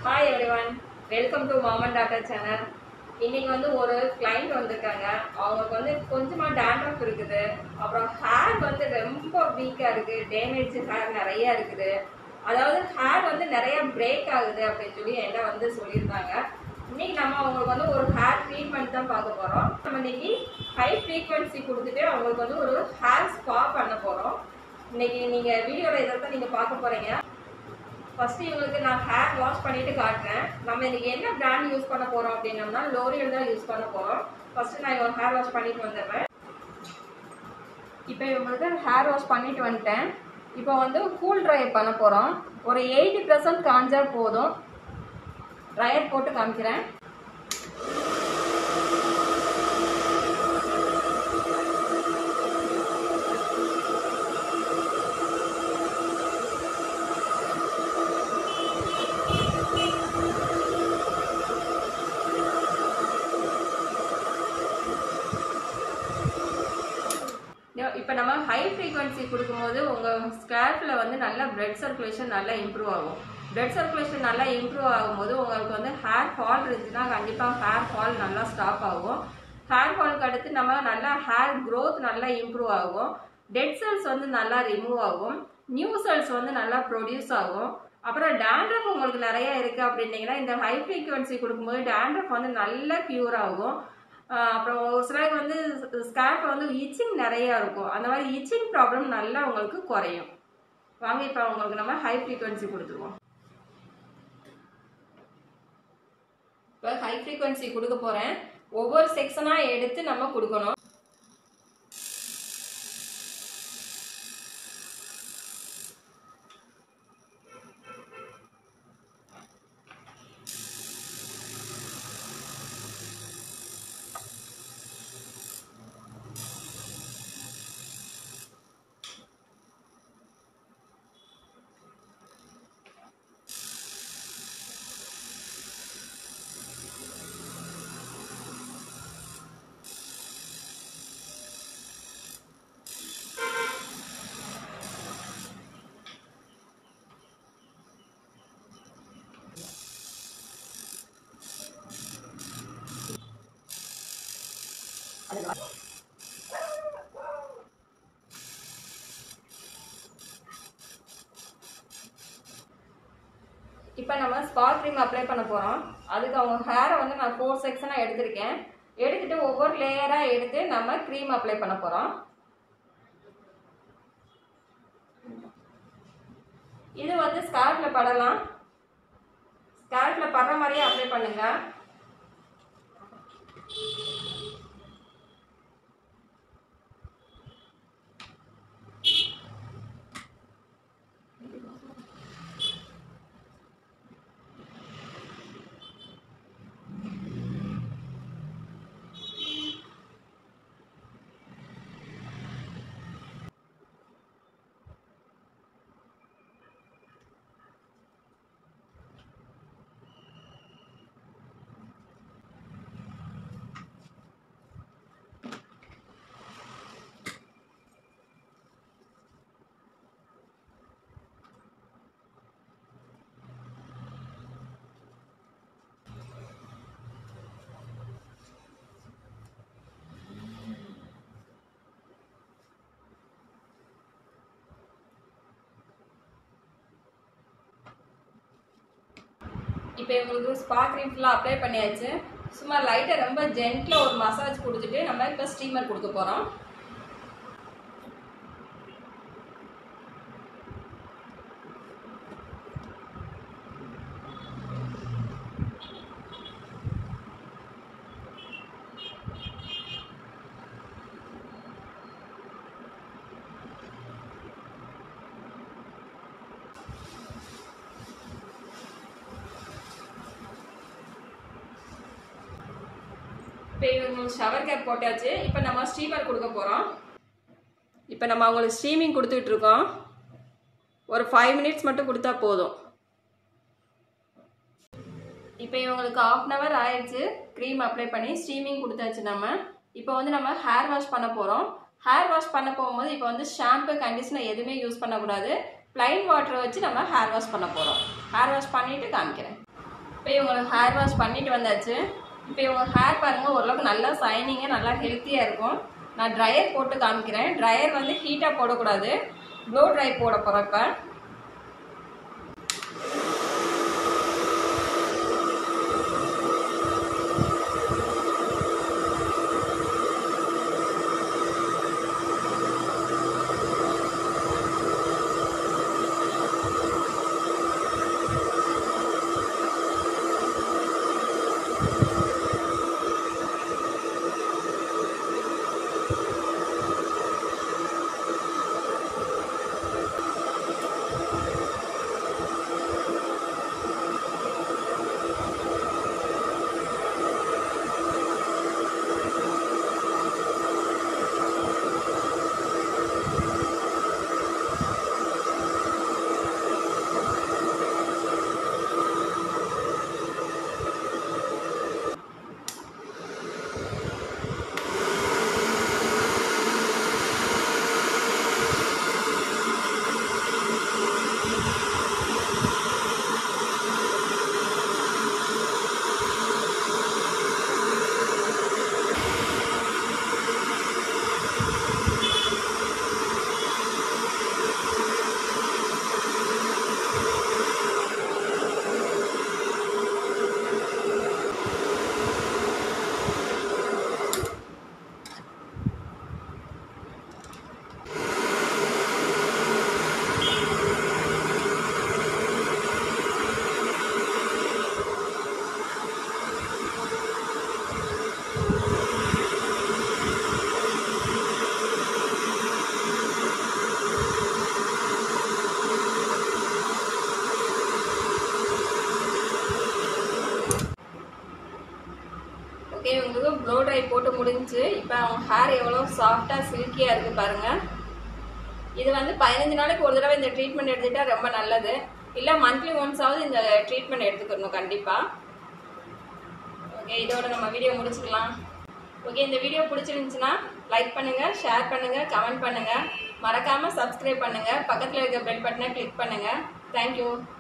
hi everyone welcome to mom and daughter channel இன்னைக்கு வந்து ஒரு கிளைண்ட் வந்திருக்காங்க அவங்களுக்கு வந்து கொஞ்சமாக டேண்ட்ரஃப் இருக்குது அப்புறம் ஹேர் வந்து ரொம்ப வீக்காக இருக்குது டேமேஜ் ஹேர் நிறைய இருக்குது அதாவது ஹேர் வந்து நிறைய பிரேக் ஆகுது அப்படின்னு சொல்லி என்கிட்ட வந்து சொல்லியிருந்தாங்க இன்னைக்கு நம்ம அவங்களுக்கு வந்து ஒரு ஹேர் ட்ரீட்மெண்ட் தான் பார்க்க போகிறோம் நம்ம இன்னைக்கு ஹை ஃப்ரீக்வன்சி கொடுத்துட்டு அவங்களுக்கு வந்து ஒரு ஹேர் ஸ்பா பண்ண போகிறோம் இன்னைக்கு நீங்கள் வீடியோவில் இதை தான் நீங்கள் பார்க்க போகிறீங்க ஃபர்ஸ்ட் இவங்களுக்கு நான் ஹேர் வாஷ் பண்ணிட்டு காட்டுறேன் நம்ம இன்னைக்கு என்ன பிராண்ட் யூஸ் பண்ண போறோம் அப்படின்னம்னா லோரியல் தான் யூஸ் பண்ண போறோம் ஃபர்ஸ்ட் நான் இவங்க ஹேர் வாஷ் பண்ணிட்டு வந்துடுறேன் இப்போ இவங்களுக்கு ஹேர் வாஷ் பண்ணிட்டு வந்துட்டேன் இப்போ வந்து கூல் ட்ரை பண்ண போறோம் ஒரு எயிட்டி பர்சன்ட் காஞ்சா போதும் ட்ரையர் போட்டு காமிக்கிறேன் இப்போ நம்ம ஹை ஃப்ரீக்வன்சி கொடுக்கும்போது உங்கள் ஸ்கேல்பில் வந்து நல்லா பிளட் சர்க்குலேஷன் நல்லா இம்ப்ரூவ் ஆகும் பிளட் சர்க்குலேஷன் நல்லா இம்ப்ரூவ் ஆகும்போது உங்களுக்கு வந்து ஹேர் ஃபால் இருந்துச்சுன்னா கண்டிப்பாக ஹேர் ஃபால் நல்லா ஸ்டாப் ஆகும் ஹேர் ஃபாலுக்கு அடுத்து நம்ம நல்லா ஹேர் growth நல்லா இம்ப்ரூவ் ஆகும் டெட் செல்ஸ் வந்து நல்லா ரிமூவ் ஆகும் நியூ செல்ஸ் வந்து நல்லா ப்ரொடியூஸ் ஆகும் அப்புறம் டேண்ட்ரஃப் உங்களுக்கு நிறைய இருக்குது அப்படின்னீங்கன்னா இந்த ஹை ஃப்ரீக்வன்சி கொடுக்கும்போது டேண்ட்ரஃப் வந்து நல்லா க்யூர் ஆகும் ஆஹ் அப்புறம் ஒரு சிலருக்கு வந்து ஸ்கேல்ப் வந்து இச்சிங் நிறைய இருக்கும் அந்த மாதிரி இச்சிங் ப்ராப்ளம் நல்லா உங்களுக்கு குறையும் வாங்க இப்போ உங்களுக்கு நம்ம ஹை ஃப்ரீக்வன்சி கொடுத்துருவோம் இப்போ ஹை ஃப்ரீக்வன்சி கொடுக்க போகிறேன் ஒவ்வொரு செக்ஷனாக எடுத்து நம்ம கொடுக்கணும் இப்போ நம்ம ஸ்பா க்ரீம் அப்ளை பண்ண போகிறோம் அதுக்கு அவங்க ஹேரை வந்து நான் ஃபோர் செக்ஷனாக எடுத்திருக்கேன் எடுத்துட்டு ஒவ்வொரு லேயராக எடுத்து நம்ம க்ரீம் அப்ளை பண்ண போகிறோம் இது வந்து ஸ்கார்ஃபில் படலாம் ஸ்கார்ஃபில் படுற மாதிரியே அப்ளை பண்ணுங்க இப்போ இவங்களுக்கு ஸ்பா க்ரீம் ஃபுல்லாக அப்ளை பண்ணியாச்சு சும்மா லைட்டாக ரொம்ப ஜென்டில் ஒரு மசாஜ் கொடுத்துட்டு நம்ம இப்போ ஸ்டீமர் கொடுக்க போகிறோம் இப்போ இவங்களுக்கு ஷவர் கேப் போட்டாச்சு இப்போ நம்ம ஸ்டீமர் கொடுக்க போகிறோம் இப்போ நம்ம அவங்களுக்கு ஸ்டீமிங் கொடுத்துக்கிட்டு இருக்கோம் ஒரு ஃபைவ் மினிட்ஸ் மட்டும் கொடுத்தா போதும் இப்போ இவங்களுக்கு ஆஃப் அன் ஹவர் ஆயிடுச்சு க்ரீம் அப்ளை பண்ணி ஸ்டீமிங் கொடுத்தாச்சு நம்ம இப்போ வந்து நம்ம ஹேர் வாஷ் பண்ண போகிறோம் ஹேர் வாஷ் பண்ண போகும்போது இப்போ வந்து ஷாம்பு கண்டிஷனர் எதுவுமே யூஸ் பண்ணக்கூடாது ப்ளைன் வாட்டரை வச்சு நம்ம ஹேர் வாஷ் பண்ண போகிறோம் ஹேர் வாஷ் பண்ணிவிட்டு காமிக்கிறேன் இப்போ இவங்களுக்கு ஹேர் வாஷ் பண்ணிட்டு வந்தாச்சு இப்போ இவங்க ஹேர் பாருங்கள் ஓரளவுக்கு நல்லா சைனிங்காக நல்லா ஹெல்த்தியாக இருக்கும் நான் ட்ரையர் போட்டு காமிக்கிறேன் ட்ரையர் வந்து ஹீட்டாக போடக்கூடாது ப்ளோ ட்ரை போட போகிறேன் இப்போ ஓகே உங்களுக்கு ப்ளோ ட்ரை போட்டு முடிஞ்சு இப்போ அவங்க ஹேர் எவ்வளோ சாஃப்டாக சில்கியாக இருக்குது பாருங்கள் இது வந்து பதினஞ்சு நாளைக்கு ஒரு தடவை இந்த ட்ரீட்மெண்ட் எடுத்துக்கிட்டா ரொம்ப நல்லது இல்லை மந்த்லி ஒன்ஸாவது இந்த ட்ரீட்மெண்ட் எடுத்துக்கணும் கண்டிப்பாக ஓகே இதோட நம்ம வீடியோ முடிச்சுக்கலாம் ஓகே இந்த வீடியோ பிடிச்சிருந்துச்சுன்னா லைக் பண்ணுங்கள் ஷேர் பண்ணுங்கள் கமெண்ட் பண்ணுங்கள் மறக்காமல் சப்ஸ்கிரைப் பண்ணுங்கள் பக்கத்தில் இருக்க பெல் பட்டனை கிளிக் பண்ணுங்கள் தேங்க்யூ